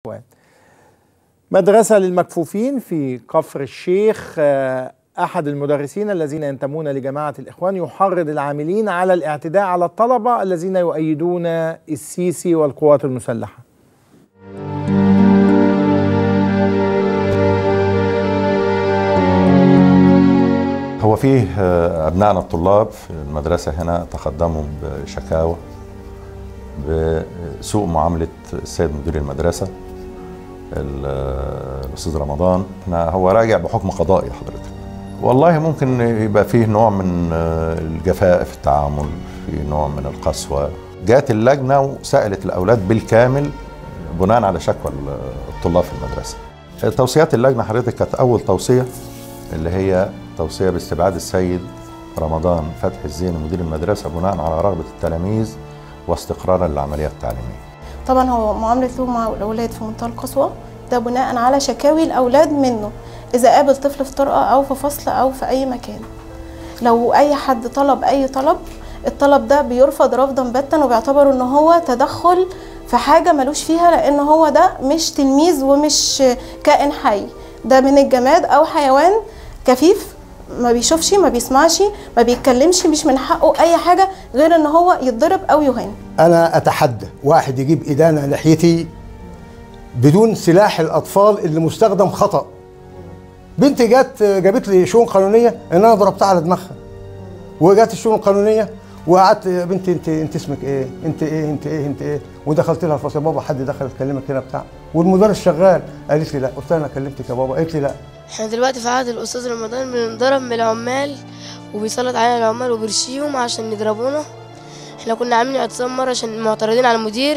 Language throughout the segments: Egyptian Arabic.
مدرسة للمكفوفين في كفر الشيخ آه، أحد المدرسين الذين ينتمون لجماعة الإخوان يحرض العاملين على الاعتداء على الطلبة الذين يؤيدون السيسي والقوات المسلحة هو فيه آه، أبنائنا الطلاب في المدرسة هنا تقدموا بشكاوى بسوء معاملة السيد مدير المدرسة ال- الأستاذ رمضان إحنا هو راجع بحكم قضائي حضرتك والله ممكن يبقى فيه نوع من آه، الجفاء في التعامل في نوع من القسوة جات اللجنة وسألت الأولاد بالكامل بناء على شكوى الطلاب في المدرسة توصيات اللجنة حضرتك كانت أول توصية اللي هي توصية باستبعاد السيد رمضان فتح الزين مدير المدرسة بناء على رغبة التلاميذ واستقرارا للعملية التعليمية طبعا هو معاملته مع الأولاد في منتهى القسوة ده بناء على شكاوي الأولاد منه إذا قابل طفل في طرقة أو في فصل أو في أي مكان لو أي حد طلب أي طلب الطلب ده بيرفض رفضا باتا وبيعتبروا إن هو تدخل في حاجة ملوش فيها لأن هو ده مش تلميذ ومش كائن حي ده من الجماد أو حيوان كفيف ما بيشوفش ما بيسمعش ما بيتكلمش مش من حقه أي حاجة غير إن هو يتضرب أو يهان انا اتحدى واحد يجيب ادانه لحيتي بدون سلاح الاطفال اللي مستخدم خطا بنتي جت جابت لي شؤون قانونيه ان انا ضربتها على دماغها وجت الشؤون القانونيه وقعدت يا بنتي انت انت اسمك ايه؟ انت ايه؟ انت ايه؟ انت ايه؟ ودخلت لها الفصل بابا حد دخل يكلمك هنا بتاع والمدرس شغال قالت لي لا قلت لها انا كلمتك يا بابا قالت لي لا احنا دلوقتي في عهد الاستاذ رمضان بنضرب من العمال وبيسلط علينا العمال وبيرشيهم عشان يضربونا احنا كنا عاملين اعتصام مره عشان معترضين على المدير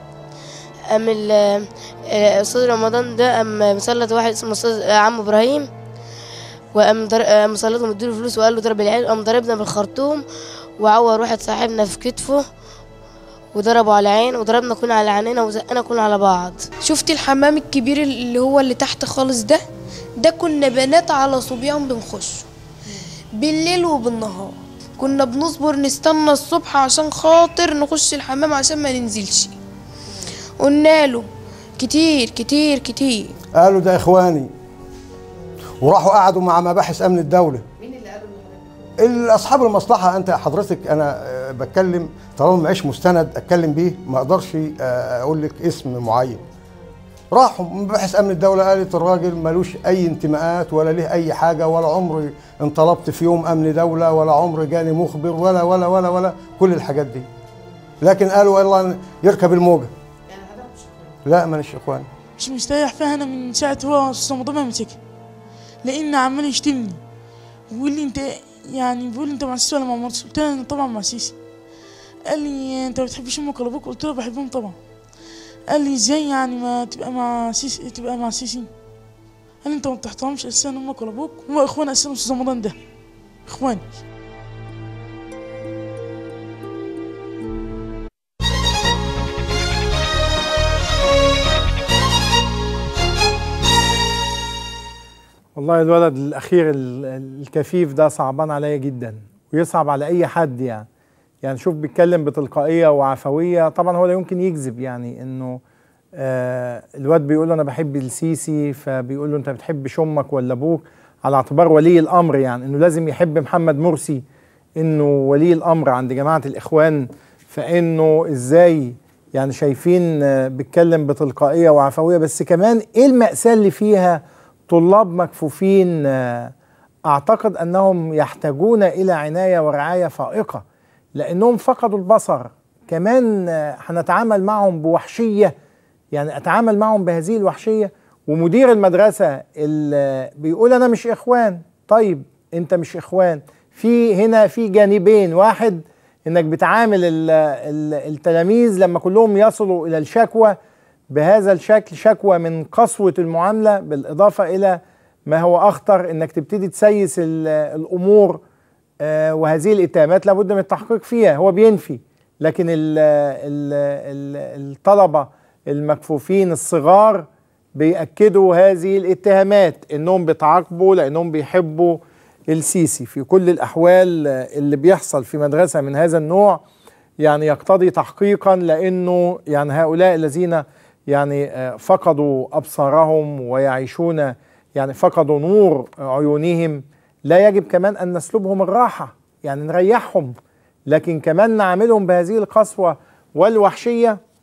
ام ال- آه، الاستاذ رمضان ده ام مسلط واحد اسمه استاذ آه، عم ابراهيم وقام در- آه، مسلطه مديله فلوس وقال له ضرب العيال قام ضربنا بالخرطوم وعور واحد صاحبنا في كتفه وضربوا على عين وضربنا كلنا على عينينا وزقنا كلنا على بعض شفت الحمام الكبير اللي هو اللي تحت خالص ده ده كنا بنات على صبيان بنخش بالليل وبالنهار كنا بنصبر نستنى الصبح عشان خاطر نخش الحمام عشان ما ننزلش قلنا له كتير كتير كتير قالوا ده اخواني وراحوا قعدوا مع مباحث امن الدوله مين اللي قالوا اصحاب المصلحه انت حضرتك انا آه، بتكلم طالما معيش مستند اتكلم بيه ما اقدرش آه، اقول لك اسم معين راحوا مباحث امن الدوله قالت الراجل ملوش اي انتماءات ولا ليه اي حاجه ولا عمري انطلبت في يوم امن دوله ولا عمري جاني مخبر ولا ولا ولا ولا كل الحاجات دي لكن قالوا يلا يركب الموجه لا مانيش اخواني مش مستريح فيها انا من ساعه هو استاذ رمضان ما مسكها لان عمال يشتمني بيقول لي انت يعني بيقول لي انت مع سيسي ولا مع مرسي قلت له انا طبعا مع سيسي قال لي انت ما بتحبش امك ولا ابوك قلت له بحبهم طبعا قال لي ازاي يعني ما تبقى مع سيسي تبقى مع سيسي قال لي انت ما بتحترمش اساسا امك ولا ابوك هو اخوان اساسا استاذ رمضان ده اخواني والله الولد الأخير ال- الكفيف ده صعبان عليا جدا ويصعب على أي حد يعني يعني شوف بيتكلم بتلقائية وعفوية طبعا هو لا يمكن يكذب يعني إنه آه الواد بيقول له أنا بحب السيسي فبيقول له أنت بتحبش أمك ولا أبوك على اعتبار ولي الأمر يعني إنه لازم يحب محمد مرسي إنه ولي الأمر عند جماعة الإخوان فإنه إزاي يعني شايفين آه، بيتكلم بتلقائية وعفوية بس كمان إيه المأساة اللي فيها طلاب مكفوفين آه، اعتقد انهم يحتاجون الى عنايه ورعايه فائقه لانهم فقدوا البصر كمان آه، هنتعامل معهم بوحشيه يعني اتعامل معهم بهذه الوحشيه ومدير المدرسه اللي بيقول انا مش اخوان طيب انت مش اخوان في هنا في جانبين واحد انك بتعامل ال- ال- التلاميذ لما كلهم يصلوا الى الشكوى بهذا الشكل شكوى من قسوة المعاملة بالإضافة إلى ما هو أخطر إنك تبتدي تسيس ال- الأمور آه، وهذه الاتهامات لابد من التحقيق فيها هو بينفي لكن ال ال ال الطلبة المكفوفين الصغار بيأكدوا هذه الاتهامات إنهم بيتعاقبوا لأنهم بيحبوا السيسي في كل الأحوال آه، اللي بيحصل في مدرسة من هذا النوع يعني يقتضي تحقيقا لأنه يعني هؤلاء الذين يعني آه، فقدوا ابصارهم ويعيشون يعني فقدوا نور عيونهم لا يجب كمان ان نسلبهم الراحه يعني نريحهم لكن كمان نعاملهم بهذه القسوه والوحشيه